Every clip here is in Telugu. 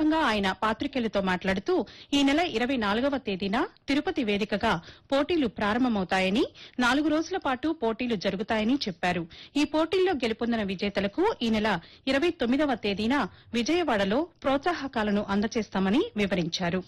సందర్భంగా ఆయన పాతికేయులతో మాట్లాడుతూ ఈ నెల ఇరవై నాలుగవ తేదీన తిరుపతి వేదికగా పోటీలు ప్రారంభమవుతాయని నాలుగు రోజుల పాటు పోటీలు జరుగుతాయని చెప్పారు ఈ పోటీల్లో గెలుపొందిన విజేతలకు ఈ నెల ఇరవై తొమ్మిదవ తేదీన విజయవాడలో ప్రోత్సాహకాలను అందజేస్తామని వివరించారు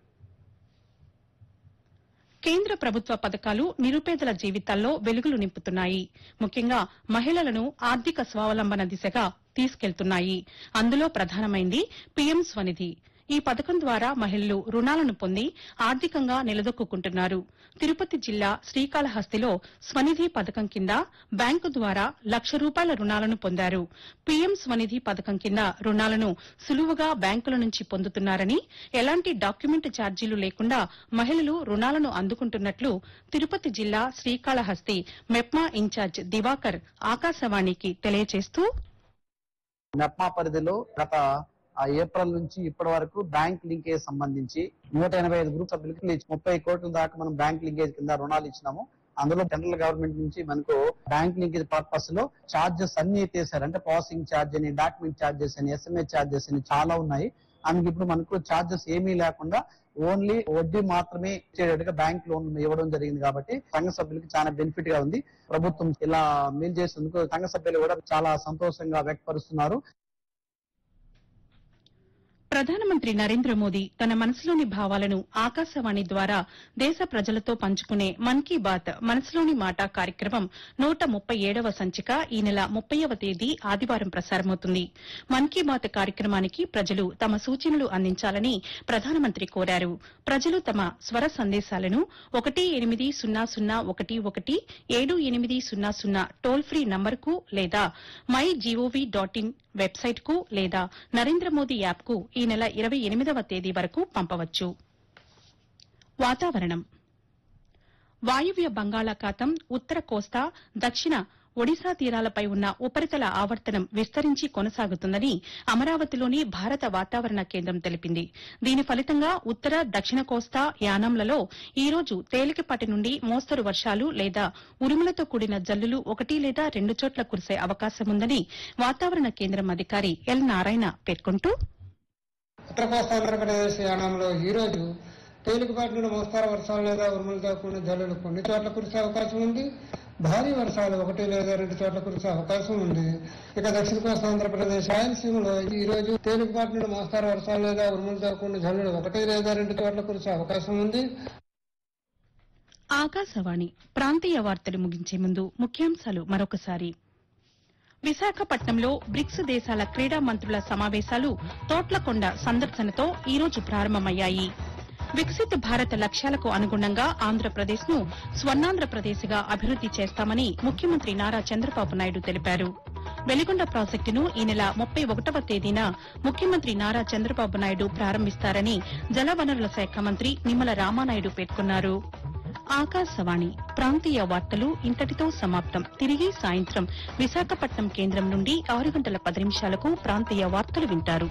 కేంద్ర ప్రభుత్వ పథకాలు నిరుపేదల జీవితాల్లో వెలుగులు నింపుతున్నాయి ముఖ్యంగా మహిళలను ఆర్థిక స్వావలంబన దిశగా తీసుకెళ్తున్నాయి అందులో ప్రధానమైంది పీఎం స్వనిధి ఈ పథకం ద్వారా మహిళలు రుణాలను పొంది ఆర్థికంగా నిలదొక్కుంటున్నారు తిరుపతి జిల్లా శ్రీకాళహస్తిలో స్వనిధి పథకం కింద బ్యాంకు ద్వారా లక్ష రూపాయల రుణాలను పొందారు పీఎం స్వనిధి పథకం కింద రుణాలను సులువుగా బ్యాంకుల నుంచి పొందుతున్నారని ఎలాంటి డాక్యుమెంట్ ఛార్జీలు లేకుండా మహిళలు రుణాలను అందుకుంటున్నట్లు తిరుపతి జిల్లా శ్రీకాళహస్తి మెప్మా ఇన్ఛార్జ్ దివాకర్ ఆకాశవాణికి తెలియజేస్తూ మెప్మా పరిధిలో గత ఆ ఏప్రిల్ నుంచి ఇప్పటి వరకు బ్యాంక్ లింకేజ్ సంబంధించి నూట ఎనభై ఐదు గ్రూప్ సభ్యులకి ఇచ్చి ముప్పై కోట్ల దాకా మనం బ్యాంక్ లింకేజ్ కింద రుణాలు ఇచ్చినాము అందులో సెంట్రల్ గవర్నమెంట్ నుంచి మనకు బ్యాంక్ లింకేజ్ పర్పస్ లో చార్జెస్ అన్ని ఎత్తేసారు అంటే ప్రాసెసింగ్ ఛార్జ్ అని డాక్యుమెంట్ ఛార్జెస్ అని ఎస్ఎంఏ ఛార్జెస్ అని చాలా ఉన్నాయి అందుకు ఇప్పుడు మనకు ఛార్జెస్ ఏమీ లేకుండా ఓన్లీ వడ్డీ మాత్రమే ఇచ్చేటట్టుగా బ్యాంక్ లోన్ ఇవ్వడం జరిగింది కాబట్టి సంఘ సభ్యులకి చాలా బెనిఫిట్ గా ఉంది ప్రభుత్వం ఇలా మేలు చేసేందుకు సంఘ సభ్యులు కూడా చాలా సంతోషంగా వ్యక్తపరుస్తున్నారు ప్రధానమంత్రి నరేంద్ర మోదీ తన మనసులోని భావాలను ఆకాశవాణి ద్వారా దేశ ప్రజలతో పంచుకునే మన్ కీ బాత్ మనసులోని మాట కార్యక్రమం నూట ముప్పై ఏడవ సంచిక ఈ నెల ముప్పైవ తేదీ ఆదివారం ప్రసారమవుతుంది మన్ కీ బాత్ కార్యక్రమానికి ప్రజలు తమ సూచనలు అందించాలని ప్రధానమంత్రి కోరారు ప్రజలు తమ స్వర సందేశాలను ఒకటి ఎనిమిది సున్నా సున్నా ఒకటి ఒకటి ఏడు ఎనిమిది సున్నా సున్నా టోల్ ఫ్రీ నంబర్కు లేదా my gov dot in website కు లేదా నరేంద్ర మోదీ యాప్ కు ఈ నెల ఇరవై ఎనిమిదవ తేదీ వరకు పంపవచ్చు వాతావరణం వాయువ్య బంగాళాఖాతం ఉత్తర కోస్తా దక్షిణ ఒడిశా తీరాలపై ఉన్న ఉపరితల ఆవర్తనం విస్తరించి కొనసాగుతుందని అమరావతిలోని భారత వాతావరణ కేంద్రం తెలిపింది దీని ఫలితంగా ఉత్తర దక్షిణ కోస్తా యానాంలలో ఈ రోజు తేలికపాటి నుండి మోస్తరు వర్షాలు లేదా ఉరుములతో కూడిన జల్లులు ఒకటి లేదా రెండు చోట్ల కురిసే అవకాశముందని వాతావరణ కేంద్రం అధికారి ఎల్ నారాయణ పేర్కొంటూ ఉత్తర కోస్తా ఆంధ్రప్రదేశ్ యానంలో ఈ రోజు తేలికపాటి నుండి మోస్తారు వర్షాలు లేదా ఉరుములతో కూడిన జల్లులు కొన్ని చోట్ల కురిసే అవకాశం ఉంది భారీ వర్షాలు ఒకటి లేదా రెండు చోట్ల కురిసే అవకాశం ఉంది ఇక దక్షిణ కోస్తా ఆంధ్రప్రదేశ్ రాయలసీమలో ఈ రోజు తేలికపాటి నుండి మోస్తారు వర్షాలు లేదా ఉరుములతో కూడిన జల్లులు ఒకటి లేదా రెండు చోట్ల కురిసే అవకాశం ఉంది ఆకాశవాణి ప్రాంతీయ వార్తలు ముగించే ముందు ముఖ్యాంశాలు మరొకసారి విశాఖపట్నంలో బ్రిక్స్ దేశాల క్రీడా మంత్రుల సమావేశాలు తోట్లకొండ సందర్శనతో ఈ రోజు ప్రారంభమయ్యాయి వికసిత్ భారత్ లక్ష్యాలకు అనుగుణంగా ఆంధ్రప్రదేశ్ ను స్వర్ణాంధ్రప్రదేశ్ గా అభివృద్ది చేస్తామని ముఖ్యమంత్రి నారా చంద్రబాబు నాయుడు తెలిపారు వెలిగొండ ప్రాజెక్టును ఈ నెల ముప్పై ఒకటవ తేదీన ముఖ్యమంత్రి నారా చంద్రబాబు నాయుడు ప్రారంభిస్తారని జలవనరుల శాఖ మంత్రి నిమ్మల రామానాయుడు పేర్కొన్నారు ఆకాశవాణి ప్రాంతీయ వార్తలు ఇంతటితో సమాప్తం తిరిగి సాయంత్రం విశాఖపట్నం కేంద్రం నుండి ఆరు గంటల పది నిమిషాలకు ప్రాంతీయ వార్తలు వింటారు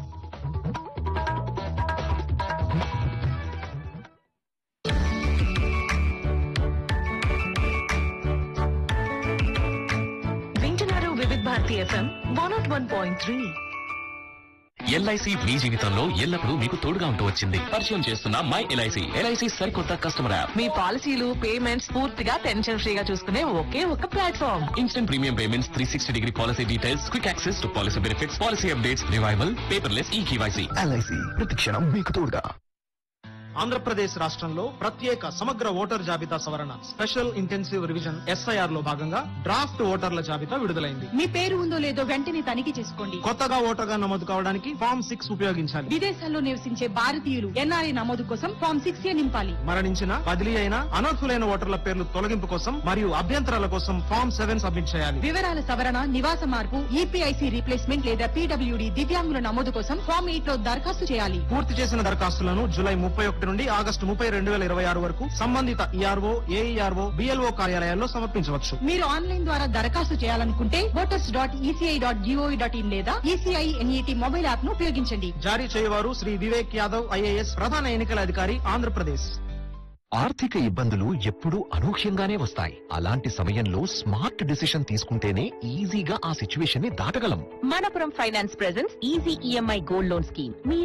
వింటున్నారు Vividh Bharati FM one nought one point three LIC మీ జీవితంలో ఎల్లప్పుడూ మీకు తోడుగా ఉంటూ వచ్చింది పరిచయం చేస్తున్న మై ఎల్ఐసి ఎల్ఐసి సరికొత్త కస్టమర్ యాప్ మీ పాలసీలు పేమెంట్స్ పూర్తిగా టెన్షన్ ఫ్రీగా చూసుకునే ఒకే ఒక platform instant premium payments three sixty degree policy details quick access to policy benefits policy updates revival paperless e KYC LIC ప్రతిక్షణం మీకు తోడుగా ఆంధ్రప్రదేశ్ రాష్ట్రంలో ప్రత్యేక సమగ్ర ఓటర్ జాబితా సవరణ స్పెషల్ ఇంటెన్సివ్ రివిజన్ ఎస్ఐఆర్ లో భాగంగా డ్రాఫ్ట్ ఓటర్ల జాబితా విడుదలైంది మీ పేరు ఉందో లేదో వెంటనే తనిఖీ చేసుకోండి కొత్తగా ఓటర్గా నమోదు కావడానికి ఫామ్ సిక్స్ ఉపయోగించాలి విదేశాల్లో నివసించే భారతీయులు ఎన్ఆర్ఐ నమోదు కోసం ఫామ్ సిక్స్ ఏ నింపాలి మరణించిన బదిలీ అయిన అనర్హులైన ఓటర్ల పేర్లు తొలగింపు కోసం మరియు అభ్యంతరాల కోసం ఫామ్ సెవెన్ సబ్మిట్ చేయాలి వివరాల సవరణ నివాస మార్పు ఈపీఐసి రీప్లేస్మెంట్ లేదా పీడబ్ల్యూడి దివ్యాంగుల నమోదు కోసం ఫామ్ ఎయిట్ లో దరఖాస్తు చేయాలి పూర్తి చేసిన దరఖాస్తులను జూలై ముప్పై ఒకటి నుండి ఆగస్టు ముప్పై రెండు వేల ఇరవై ఆరు వరకు సంబంధిత ఈఆర్ఓ ఏఈఆర్ఓ బిఎల్ఓ కార్యాలయాల్లో సమర్పించవచ్చు మీరు ఆన్లైన్ ద్వారా దరఖాస్తు చేయాలనుకుంటే voters dot ECI dot gov dot in లేదా ఈసీఐ ఎన్ఈటి మొబైల్ యాప్ ను ఉపయోగించండి జారీ చేయవారు శ్రీ వివేక్ యాదవ్ ఐఏఎస్ ప్రధాన ఎన్నికల అధికారి ఆంధ్రప్రదేశ్ ఆర్థిక ఇబ్బందులు ఎప్పుడూ అనూహ్యంగానే వస్తాయి అలాంటి సమయంలో స్మార్ట్ డిసిషన్ తీసుకుంటేనే ఈజీగా ఆ సిచ్యువేషన్ ని దాటగలం Manappuram finance presents easy EMI gold loan scheme మీ